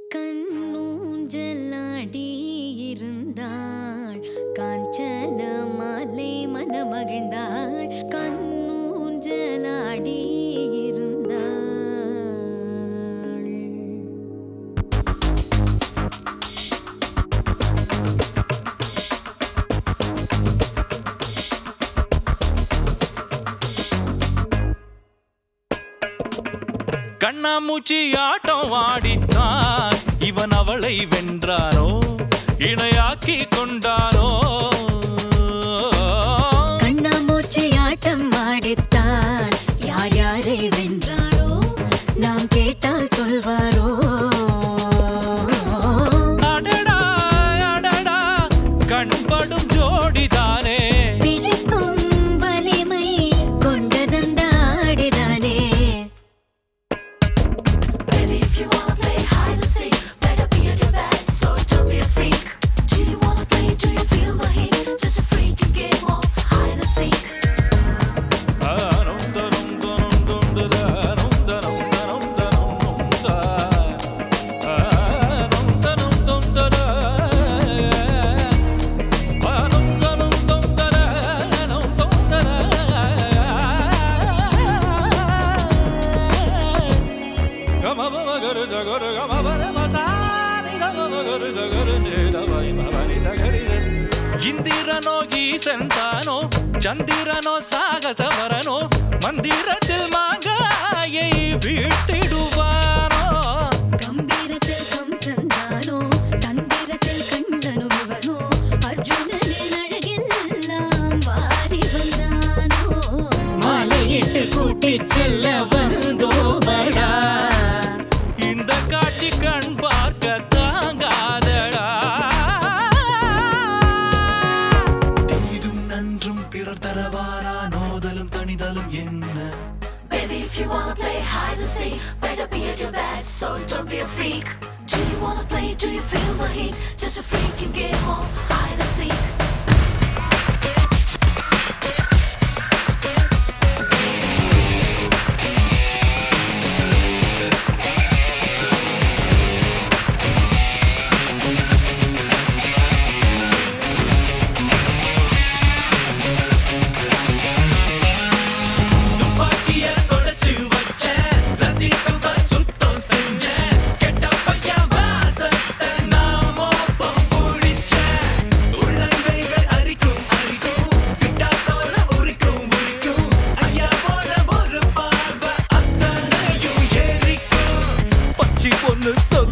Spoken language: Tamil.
கண்ணூஞ்சலாடி இருந்தாள் காஞ்சன மாலை மனமகிழ்ந்தாள் கண்ணூஞ்சலாடி இருந்தாள் கண்ணாமூச்சி ஆட்டம் ஆடித்தான் இவன் அவளை வென்றானோ இணையாக்கி கொண்டானோ கண்ணாமூச்சி ஆட்டம் ஆடித்தான் யார் யாரை வென்றாரோ நாம் கேட்டால் சொல்வாரோ அடடா அடடா கண்படும் ஜோடிதானே பிரிக்கும் வலிமை கொண்டதந்த ஆடிதானே Baby, if you wanna play hide and seek, better be at your best, so don't be a freak. Do you wanna play? Do you feel the heat? Just a freaking game of hide and seek. ஆனம் தனம் தனம் தொண்டுதானம் தனம் தனம் தனம் நொந்தா. ஆனம் தனம் தொந்தரா. ஆனம் தனம் தொந்தரா, ஆனம் தொந்தரா. கமபமகரு ஜகரு கமபர மசானி தமமகரு ஜகரு நேதமை மவனி ஜகரித. இந்திரனோ ஈசன் தானோ சந்திரனோ சாகசவரனோ மந்திரத்தில் மாங்காயை வீழ்த்திடுவானோ கம்பீரத்தில் கம்சந்தானோ தந்திரத்தில் கண்டனு இவனோ அர்ஜுனனின் அழகெல்லாம் வாரி வந்தானோ மாலையிட்டு கூட்டிச் செல்ல வந்தோபடா இந்த காட்சி கண் பார்க்க தாங்காதடா தீதும் நன்றும் பிறர் தரவாரா நோதலும் தனிதலும் என்ன Baby, if you wanna play hide and seek, better be at your best, so don't be a freak. Do you wanna play? Do you feel the heat? Just a freaking game of hide and seek. துப்பாக்கிய தொடச்சு வச்சேன் ரத்தினம் சுத்தம் செஞ்சேன் கெட்ட பையன் வாசத்தை நான் மோப்பம் புடிச்சேன் உள்ளங்கைகள் அரிக்கும் அரிக்கும் கிட்டாத்தோல உரிக்கும் உரிக்கும் ஐயா போல ஒரு பார்வை அத்தனையும் எரிக்கும் பச்சி பொண்ணு சொல்